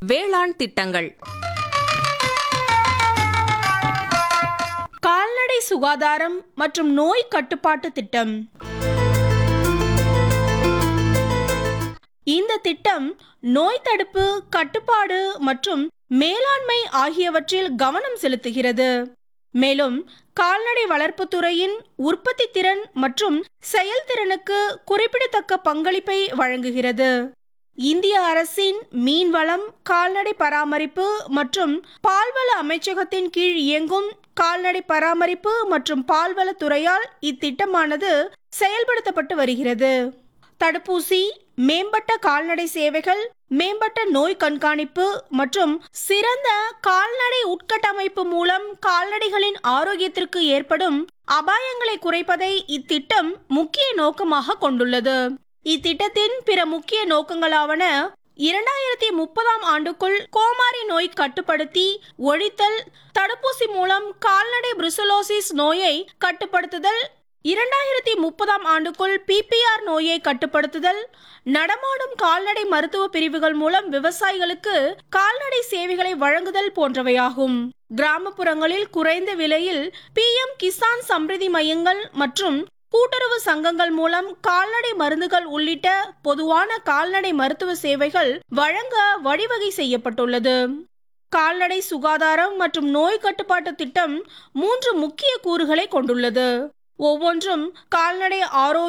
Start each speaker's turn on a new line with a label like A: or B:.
A: வேளாண் திட்டங்கள்
B: கால்நடை சுகாதாரம் மற்றும் நோய் கட்டுப்பாட்டு திட்டம் இந்த திட்டம் நோய் தடுப்பு கட்டுப்பாடு மற்றும் மேலாண்மை ஆகியவற்றில் கவனம் செலுத்துகிறது மேலும் கால்நடை வளர்ப்புத் துறையின் உற்பத்தி திறன் மற்றும் செயல்திறனுக்கு குறிப்பிடத்தக்க பங்களிப்பை வழங்குகிறது இந்திய அரசின் மீன்வளம் கால்நடை பராமரிப்பு மற்றும் பால்வள அமைச்சகத்தின் கீழ் இயங்கும் கால்நடை பராமரிப்பு மற்றும் பால்வள துறையால் இத்திட்டமானது செயல்படுத்தப்பட்டு வருகிறது தடுப்பூசி மேம்பட்ட கால்நடை சேவைகள் மேம்பட்ட நோய் கண்காணிப்பு மற்றும் சிறந்த கால்நடை உட்கட்டமைப்பு மூலம் கால்நடைகளின் ஆரோக்கியத்திற்கு ஏற்படும் அபாயங்களை குறைப்பதை இத்திட்டம் முக்கிய நோக்கமாக கொண்டுள்ளது இத்திட்டத்தின் பிற முக்கிய நோக்கங்களாவன இரண்டாயிரத்தி முப்பதாம் ஆண்டுக்குள் கோமாரி நோய் கட்டுப்படுத்தி ஒழித்தல் தடுப்பூசி மூலம் கால்நடை புருசலோசிஸ் நோயை கட்டுப்படுத்துதல் இரண்டாயிரத்தி முப்பதாம் ஆண்டுக்குள் பிபிஆர் நோயை கட்டுப்படுத்துதல் நடமாடும் கால்நடை மருத்துவ பிரிவுகள் மூலம் விவசாயிகளுக்கு கால்நடை சேவைகளை வழங்குதல் போன்றவையாகும் கிராமப்புறங்களில் குறைந்த விலையில் பிஎம் கிசான் சம்ரிதி மையங்கள் மற்றும் கூட்டுறவு சங்கங்கள் மூலம் கால்நடை மருந்துகள் உள்ளிட்ட பொதுவான கால்நடை மருத்துவ சேவைகள் வழங்க வழிவகை செய்யப்பட்டுள்ளது கால்நடை சுகாதாரம் மற்றும் நோய் கட்டுப்பாட்டு திட்டம் மூன்று முக்கிய கூறுகளை கொண்டுள்ளது ஒவ்வொன்றும் கால்நடை ஆரோக்கியம்